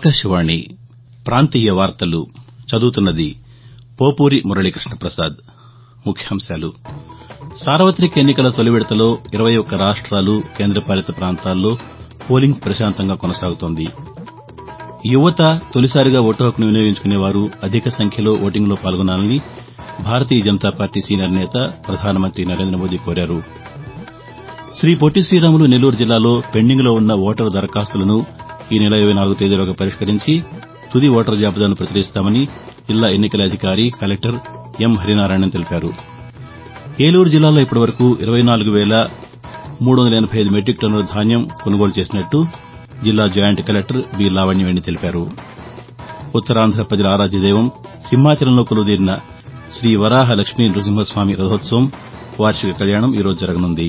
ఆకాశవాణి ప్రాంతీయ వార్తలు చదువుతున్నది పోపూరి మురళీకృష్ణ ప్రసాద్ ముఖ్యాంశాలు సార్వతిక ఎన్నికల తొలి విడతలో ఇరవై ఒక్క రాష్ట్రాలు కేంద్రపాలిత ప్రాంతాల్లో పోలింగ్ ప్రశాంతంగా కొనసాగుతోంది యువత తొలిసారిగా ఓటు హక్కును వినియోగించుకునే వారు అధిక సంఖ్యలో ఓటింగ్లో పాల్గొనాలని భారతీయ జనతా పార్టీ సీనియర్ నేత ప్రధానమంత్రి నరేంద్ర మోదీ కోరారు శ్రీ పొట్టి శ్రీరాములు నెల్లూరు జిల్లాలో పెండింగ్లో ఉన్న ఓటరు దరఖాస్తులను ఈ నెల ఇరవై నాలుగో తేదీలోగా పరిష్కరించి తుది ఓటరు జాబితాను ప్రచురిస్తామని జిల్లా ఎన్నికల అధికారి కలెక్టర్ ఎం హరినారాయణన్ తెలిపారు ఏలూరు జిల్లాలో ఇప్పటివరకు ఇరవై నాలుగు వేల మూడు వందల ఎనబై ఐదు మెట్రిక్ టన్నుల ధాన్యం కొనుగోలు చేసినట్టు జిల్లా జాయింట్ కలెక్టర్ బి లావణ్యవేణి తెలిపారు ఉత్తరాంధ్ర ప్రజల ఆరాధ్య దైవం సింహాచలంలో కొలువుదీరిన శ్రీ వరాహ లక్ష్మీ నృసింహస్వామి రథోత్సవం వార్షిక కళ్యాణం ఈరోజు జరగనుంది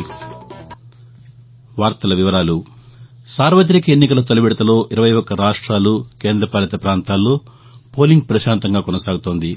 సార్వతిక ఎన్నికల తొలి విడతలో ఇరవై ఒక్క రాష్ట్రాలు కేంద్రపాలిత ప్రాంతాల్లో పోలింగ్ ప్రశాంతంగా కొనసాగుతోంది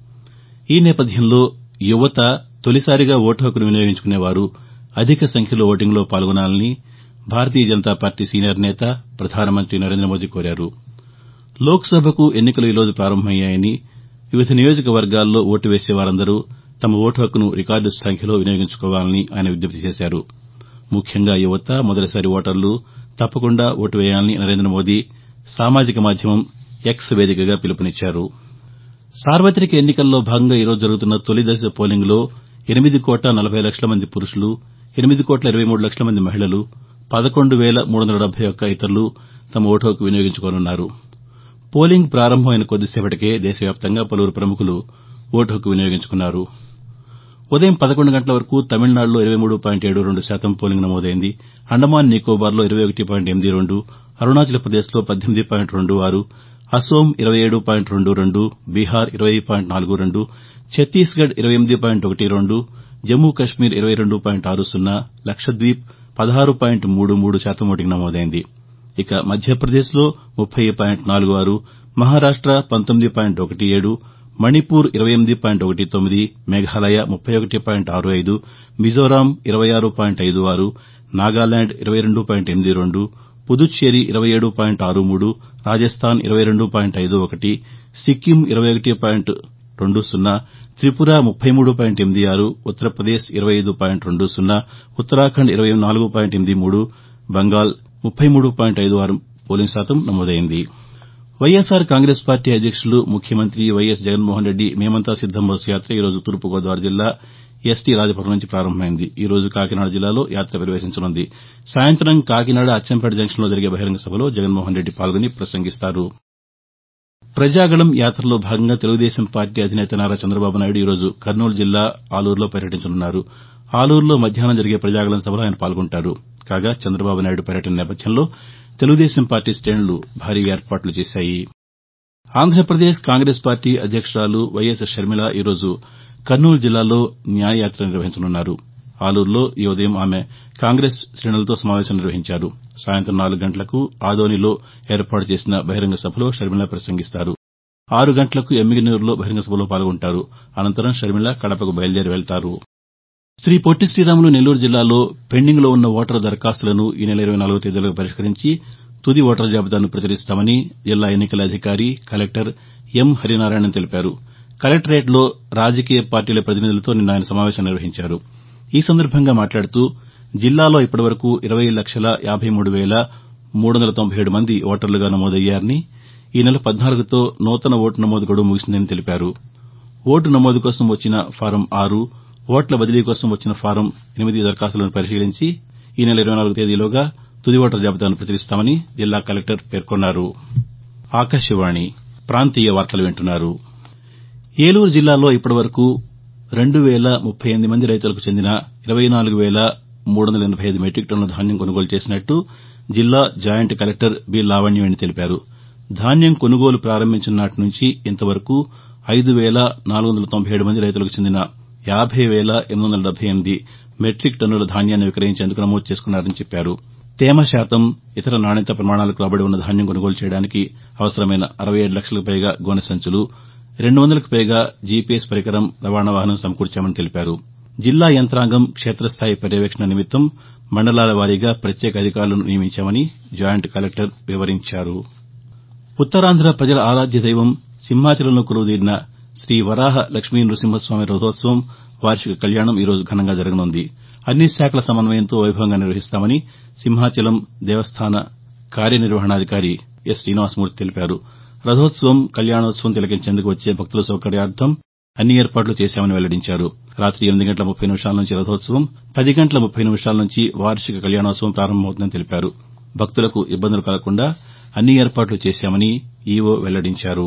ఈ నేపథ్యంలో యువత తొలిసారిగా ఓటు హక్కును వినియోగించుకునే వారు అధిక సంఖ్యలో ఓటింగ్లో పాల్గొనాలని భారతీయ జనతా పార్టీ సీనియర్ నేత ప్రధానమంత్రి నరేంద్ర మోదీ కోరారు లోక్సభకు ఎన్నికలు ఈరోజు ప్రారంభమయ్యాయని వివిధ నియోజకవర్గాల్లో ఓటు వేసే వారందరూ తమ ఓటు హక్కును రికార్డు సంఖ్యలో వినియోగించుకోవాలని ఆయన విజ్ఞప్తి చేశారు ముఖ్యంగా యువత మొదటిసారి ఓటర్లు తప్పకుండా ఓటు వేయాలని నరేంద్ర మోదీ సామాజిక మాధ్యమం ఎక్స్ వేదికగా పిలుపునిచ్చారు సార్వతిక ఎన్నికల్లో భాగంగా ఈరోజు జరుగుతున్న తొలి దశ పోలింగ్లో ఎనిమిది కోట్ల నలబై లక్షల మంది పురుషులు ఎనిమిది కోట్ల ఇరవై మూడు లక్షల మంది మహిళలు పదకొండు వేల మూడు వందల డెబ్బై ఒక్క ఇతరులు తమ ఓటు హక్కు వినియోగించుకోనున్నారు పోలింగ్ ప్రారంభమైన కొద్దిసేపటికే దేశవ్యాప్తంగా పలువురు ప్రముఖులు ఓటు హక్కు వినియోగించుకున్నారు ఉదయం పదకొండు గంటల వరకు తమిళనాడులో ఇరవై మూడు పాయింట్ ఏడు రెండు శాతం పోలింగ్ నమోదైంది అండమాన్ నికోబార్లో ఇరవై ఒకటి పాయింట్ ఎనిమిది రెండు అరుణాచల్ ప్రదేశ్లో పద్దెనిమిది పాయింట్ రెండు ఆరు అసోం ఇరవై ఏడు పాయింట్ రెండు రెండు బీహార్ ఇరవై పాయింట్ నాలుగు రెండు ఛత్తీస్గఢ్ ఇరవై ఎనిమిది పాయింట్ ఒకటి రెండు జమ్మూ కశ్మీర్ ఇరవై రెండు పాయింట్ ఆరు సున్నా లక్షద్వీప్ పదహారు పాయింట్ మూడు మూడు శాతం ఓటింగ్ నమోదైంది ఇక మధ్యప్రదేశ్లో ముప్పై పాయింట్ నాలుగు ఆరు మహారాష్ట పంతొమ్మిది పాయింట్ ఒకటి ఏడు మణిపూర్ ఇరవై ఎనిమిది పాయింట్ ఒకటి తొమ్మిది మేఘాలయ ముప్పై ఒకటి పాయింట్ ఆరు ఐదు మిజోరాం ఇరవై ఆరు పాయింట్ ఐదు ఆరు నాగాలాండ్ ఇరవై రెండు పాయింట్ ఎనిమిది రెండు పుదుచ్చేరి ఇరవై ఏడు పాయింట్ ఆరు మూడు రాజస్థాన్ ఇరవై రెండు పాయింట్ ఐదు ఒకటి సిక్కిం ఇరవై ఒకటి పాయింట్ రెండు సున్నా త్రిపుర ముప్పై మూడు పాయింట్ ఎనిమిది ఆరు ఉత్తరప్రదేశ్ ఇరవై ఐదు పాయింట్ రెండు సున్నా ఉత్తరాఖండ్ ఇరవై నాలుగు పాయింట్ ఎనిమిది మూడు బంగాల్ ముప్పై మూడు పాయింట్ ఐదు ఆరు పోలింగ్ శాతం నమోదైంది వైఎస్సార్ కాంగ్రెస్ పార్టీ అధ్యక్షులు ముఖ్యమంత్రి వైఎస్ జగన్మోహన్రెడ్డి మేమంతా సిద్దం బస్సు యాత్ర ఈరోజు తూర్పుగోదావరి జిల్లా ఎస్టీ రాజపురం నుంచి ప్రారంభమైంది ఈ రోజు కాకినాడ జిల్లాలో యాత్ర ప్రవేశించనుంది సాయంత్రం కాకినాడ అచ్చంపేట జంక్షన్లో జరిగే బహిరంగ సభలో జగన్మోహన్రెడ్డి పాల్గొని ప్రసంగిస్తారు ప్రజాగళం యాత్రలో భాగంగా తెలుగుదేశం పార్టీ అధినేత నారా చంద్రబాబు నాయుడు ఈరోజు కర్నూలు జిల్లా ఆలూరులో పర్యటించనున్నారు ఆలూరులో మధ్యాహ్నం జరిగే ప్రజాగళం సభలో ఆయన పాల్గొంటారు కాగా చంద్రబాబు నాయుడు పర్యటన నేపథ్యంలో తెలుగుదేశం పార్టీ శ్రేణులు భారీ ఏర్పాట్లు చేశాయి ఆంధ్రప్రదేశ్ కాంగ్రెస్ పార్టీ అధ్యక్షురాలు వైఎస్ షర్మిల ఈరోజు కర్నూలు జిల్లాలో న్యాయయాత్ర నిర్వహించనున్నారు ఆలూరులో ఈ ఉదయం ఆమె కాంగ్రెస్ శ్రేణులతో సమావేశం నిర్వహించారు సాయంత్రం నాలుగు గంటలకు ఆదోనిలో ఏర్పాటు చేసిన బహిరంగ సభలో షర్మిల ప్రసంగిస్తారు ఆరు గంటలకు ఎమ్మిగనూరులో బహిరంగ సభలో పాల్గొంటారు అనంతరం షర్మిల కడపకు బయలుదేరి వెళ్తారు శ్రీ పొట్టి శ్రీరాములు నెల్లూరు జిల్లాలో పెండింగ్లో ఉన్న ఓటరు దరఖాస్తులను ఈ నెల ఇరవై నాలుగో తేదీలోగా పరిష్కరించి తుది ఓటరు జాబితాను ప్రచురిస్తామని జిల్లా ఎన్నికల అధికారి కలెక్టర్ ఎం హరినారాయణన్ తెలిపారు కలెక్టరేట్లో రాజకీయ పార్టీల ప్రతినిధులతో నిన్న ఆయన సమావేశం నిర్వహించారు ఈ సందర్భంగా మాట్లాడుతూ జిల్లాలో ఇప్పటివరకు ఇరవై లక్షల యాబై మూడు వేల మూడు వందల తొంభై ఏడు మంది ఓటర్లుగా నమోదయ్యారని ఈ నెల పద్నాలుగుతో నూతన ఓటు నమోదు గడువు ముగిసిందని తెలిపారు ఓటు నమోదు కోసం వచ్చిన ఫారం ఆరు ఓట్ల బదిలీ కోసం వచ్చిన ఫారం ఎనిమిది దరఖాస్తులను పరిశీలించి ఈ నెల ఇరవై నాలుగో తేదీలోగా తుది ఓటరు జాబితాను ప్రచురిస్తామని జిల్లా కలెక్టర్ పేర్కొన్నారు ఏలూరు జిల్లాలో ఇప్పటివరకు రెండు వేల ముప్పై ఎనిమిది మంది రైతులకు చెందిన ఇరవై నాలుగు వేల మూడు వందల ఎనబై ఐదు మెట్రిక్ టన్నుల ధాన్యం కొనుగోలు చేసినట్టు జిల్లా జాయింట్ కలెక్టర్ బి లావణ్యవేణి తెలిపారు ధాన్యం కొనుగోలు ప్రారంభించిన నాటి నుంచి ఇంతవరకు ఐదు వేల నాలుగు వందల తొంభై ఏడు మంది రైతులకు చెందిన యాబై వేల ఎనిమిది వందల డెబ్బై ఎనిమిది మెట్రిక్ టన్నుల ధాన్యాన్ని విక్రయించేందుకు నమోదు చేసుకున్నారని చెప్పారు తేమ శాతం ఇతర నాణ్యతా ప్రమాణాలకు లోబడి ఉన్న ధాన్యం కొనుగోలు చేయడానికి అవసరమైన అరవై ఏడు లక్షలకు పైగా గోనె సంచులు రెండు వందలకు పైగా జీపీఎస్ పరికరం రవాణా వాహనం సమకూర్చామని తెలిపారు జిల్లా యంత్రాంగం క్షేతస్థాయి పర్యవేక్షణ నిమిత్తం మండలాల వారీగా ప్రత్యేక అధికారులను నియమించామని జాయింట్ కలెక్టర్ వివరించారు ఉత్తరాంధ్ర ప్రజల ఆరాధ్య దైవం సింహాచలంలో కొలువుదీరిన శ్రీ వరాహ లక్ష్మీ నృసింహస్వామి రథోత్సవం వార్షిక కళ్యాణం ఈ రోజు ఘనంగా జరగనుంది అన్ని శాఖల సమన్వయంతో వైభవంగా నిర్వహిస్తామని సింహాచలం దేవస్థాన కార్యనిర్వహణాధికారి ఎస్ శ్రీనివాసమూర్తి తెలిపారు రథోత్సవం కళ్యాణోత్సవం తిలకించేందుకు వచ్చే భక్తుల సౌకర్యార్థం అన్ని ఏర్పాట్లు చేశామని వెల్లడించారు రాతి ఎనిమిది గంటల ముప్పై నిమిషాల నుంచి రథోత్సవం పది గంటల ముప్పై నిమిషాల నుంచి వార్షిక కళ్యాణోత్సవం ప్రారంభమవుతుందని తెలిపారు భక్తులకు ఇబ్బందులు కలగకుండా అన్ని ఏర్పాట్లు చేశామని ఈవో వెల్లడించారు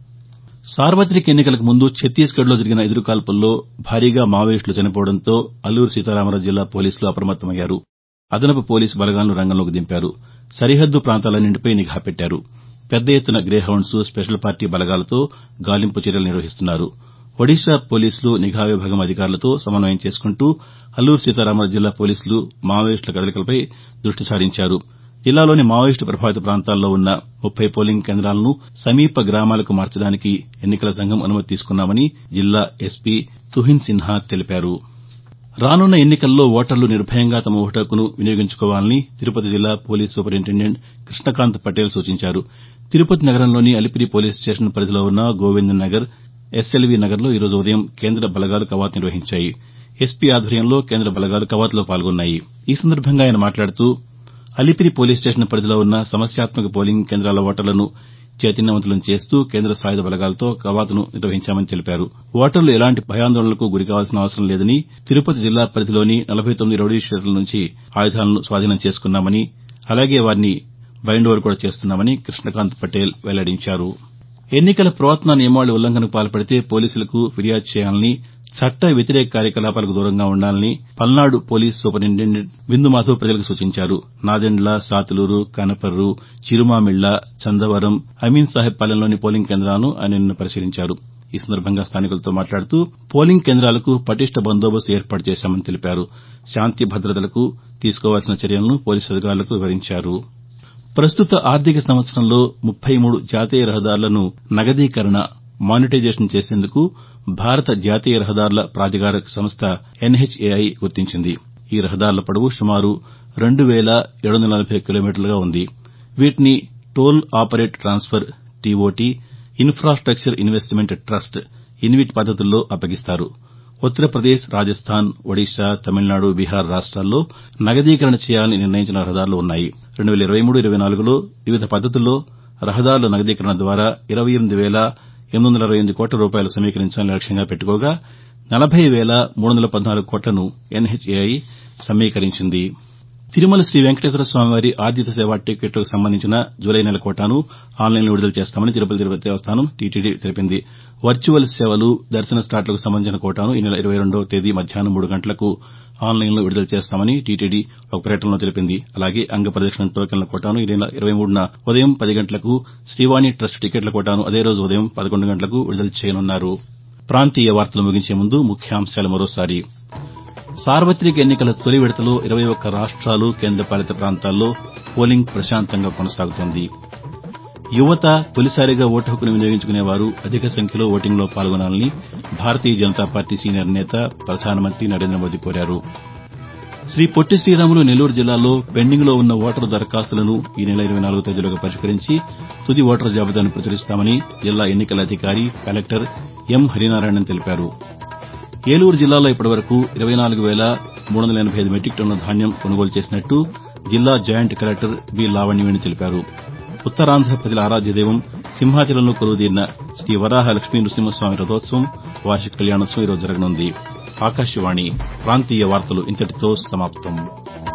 సార్వతిక ఎన్నికలకు ముందు ఛత్తీస్గఢ్లో జరిగిన ఎదురుకాల్పుల్లో భారీగా మావోయిస్టులు చనిపోవడంతో అల్లూరు సీతారామరాజు జిల్లా పోలీసులు అప్రమత్తమయ్యారు అదనపు పోలీసు బలగాలను రంగంలోకి దింపారు సరిహద్దు ప్రాంతాలన్నింటిపై నిఘా పెట్టారు పెద్ద ఎత్తున గ్రేహౌండ్స్ స్పెషల్ పార్టీ బలగాలతో గాలింపు చర్యలు నిర్వహిస్తున్నారు ఒడిషా పోలీసులు నిఘా విభాగం అధికారులతో సమన్వయం చేసుకుంటూ అల్లూరు సీతారామరాజు జిల్లా పోలీసులు మావోయిస్టుల కదలికలపై దృష్టి సారించారు జిల్లాలోని మావోయిస్టు ప్రభావిత ప్రాంతాల్లో ఉన్న ముప్పై పోలింగ్ కేంద్రాలను సమీప గ్రామాలకు మార్చడానికి ఎన్నికల సంఘం అనుమతి తీసుకున్నామని జిల్లా ఎస్పీ తుహిన్ సిన్హా తెలిపారు రానున్న ఎన్నికల్లో ఓటర్లు నిర్భయంగా తమ ఓటు హక్కును వినియోగించుకోవాలని తిరుపతి జిల్లా పోలీస్ సూపరింటెండెంట్ కృష్ణకాంత్ పటేల్ సూచించారు తిరుపతి నగరంలోని అలిపిరి పోలీస్ స్టేషన్ పరిధిలో ఉన్న గోవింద్ నగర్ ఎస్ఎల్వీ నగర్లో ఈ రోజు ఉదయం కేంద్ర బలగాలు కవాతు నిర్వహించాయి ఎస్పీ ఆధ్వర్యంలో కేంద్ర బలగాలు కవాతులో పాల్గొన్నాయి ఈ సందర్భంగా ఆయన మాట్లాడుతూ అలిపిరి పోలీస్ స్టేషన్ పరిధిలో ఉన్న సమస్యాత్మక పోలింగ్ కేంద్రాల ఓటర్లను చైతన్యవంతులను చేస్తూ కేంద్ర సాయుధ బలగాలతో కవాతును నిర్వహించామని తెలిపారు ఓటర్లు ఎలాంటి భయాందోళనలకు గురికావాల్సిన అవసరం లేదని తిరుపతి జిల్లా పరిధిలోని నలభై తొమ్మిది రౌడీ షీటర్ల నుంచి ఆయుధాలను స్వాధీనం చేసుకున్నామని అలాగే వారిని బైండ్ ఓవర్ కూడా చేస్తున్నామని కృష్ణకాంత్ పటేల్ వెల్లడించారు ఎన్నికల ప్రవర్తనా నియమావళి ఉల్లంఘనకు పాల్పడితే పోలీసులకు ఫిర్యాదు చేయాలని చట్ట వ్యతిరేక కార్యకలాపాలకు దూరంగా ఉండాలని పల్నాడు పోలీస్ సూపరింటెండెంట్ బిందు మాధవ్ ప్రజలకు సూచించారు నాదెండ్ల సాతులూరు కనపర్రు చిరుమామిళ్ల చందవరం అమీన్సాహెబ్ పాలెంలోని పోలింగ్ కేంద్రాలను ఆయన నిన్న పరిశీలించారు ఈ సందర్భంగా స్థానికులతో మాట్లాడుతూ పోలింగ్ కేంద్రాలకు పటిష్ట బందోబస్తు ఏర్పాటు చేశామని తెలిపారు శాంతి భద్రతలకు తీసుకోవాల్సిన చర్యలను పోలీసు అధికారులకు వివరించారు ప్రస్తుత ఆర్థిక సంవత్సరంలో ముప్పై మూడు జాతీయ రహదారులను నగదీకరణ మానిటైజేషన్ చేసేందుకు భారత జాతీయ రహదారుల ప్రాధికార సంస్థ ఎన్హెచ్ఏఐ గుర్తించింది ఈ రహదారుల పొడవు సుమారు రెండు వేల ఏడు వందల నలభై కిలోమీటర్లుగా ఉంది వీటిని toll operate transfer TOT infrastructure investment trust InvIT పద్దతుల్లో అప్పగిస్తారు Uttar Pradesh Rajasthan Odisha Tamil Nadu Bihar రాష్ట్రాల్లో నగదీకరణ చేయాలని నిర్ణయించిన రహదారులు ఉన్నాయి రెండు వేల ఇరవై మూడు ఇరవై నాలుగులో వివిధ పద్దతుల్లో రహదారుల నగదీకరణ ద్వారా ఇరవై ఎనిమిది వేల ఎనిమిది వందల అరవై ఎనిమిది కోట్ల రూపాయలు సమీకరించాలని లక్ష్యంగా పెట్టుకోగా నలభై వేల మూడు వందల పద్నాలుగు కోట్లను ఎన్హెచ్ఏఐ సమీకరించింది తిరుమల శ్రీ వెంకటేశ్వర స్వామివారి ఆర్జిత సేవా టికెట్లకు సంబంధించిన జూలై నెల కోటాను ఆన్లైన్లో విడుదల చేస్తామని తిరుపతి తిరుపతి దేవస్థానం టీటీడీ తెలిపింది వర్చువల్ సేవలు దర్శన స్లాట్లకు సంబంధించిన కోటాను ఈ నెల ఇరవై రెండవ తేదీ మధ్యాహ్నం మూడు గంటలకు ఆన్లైన్లో విడుదల చేస్తామని టీటీడీ ఒక ప్రకటనలో తెలిపింది అలాగే అంగప్రదక్షిణ టోకెన్ల కోటాను ఈ నెల ఇరవై మూడున ఉదయం పది గంటలకు శ్రీవాణి ట్రస్ట్ టికెట్ల కోటాను అదే రోజు ఉదయం పదకొండు గంటలకు విడుదల చేయనున్నారు ప్రాంతీయ వార్తలు ముగించే ముందు ముఖ్యాంశాలు మరోసారి సార్వతిక ఎన్నికల తొలి విడతలో ఇరవై ఒక్క రాష్ట్రాలు కేంద్రపాలిత ప్రాంతాల్లో పోలింగ్ ప్రశాంతంగా కొనసాగుతోంది యువత తొలిసారిగా ఓటు హక్కును వినియోగించుకునేవారు అధిక సంఖ్యలో ఓటింగ్లో పాల్గొనాలని భారతీయ జనతా పార్టీ సీనియర్ నేత ప్రధానమంత్రి నరేంద్ర మోదీ కోరారు శ్రీ పొట్టి శ్రీరాములు నెల్లూరు జిల్లాలో పెండింగ్లో ఉన్న ఓటరు దరఖాస్తులను ఈ నెల ఇరవై నాలుగో తేదీలోగా పరిష్కరించి తుది ఓటరు జాబితాను ప్రచురిస్తామని జిల్లా ఎన్నికల అధికారి కలెక్టర్ ఎం హరినారాయణన్ తెలిపారు ఏలూరు జిల్లాలో ఇప్పటివరకు ఇరవై నాలుగు వేల మూడు వందల ఎనభై ఐదు మెట్రిక్ టన్నుల ధాన్యం కొనుగోలు చేసినట్టు జిల్లా జాయింట్ కలెక్టర్ బి లావణ్యవేణి తెలిపారు ఉత్తరాంధ్ర ప్రజల ఆరాధ్య దైవం సింహాచలంలో కొలువుదీరిన శ్రీ వరాహ లక్ష్మీ నృసింహస్వామి రథోత్సవం వార్షిక కళ్యాణోత్సవం ఈరోజు జరగనుంది ఆకాశవాణి ప్రాంతీయ వార్తలు ఇంతటితో సమాప్తం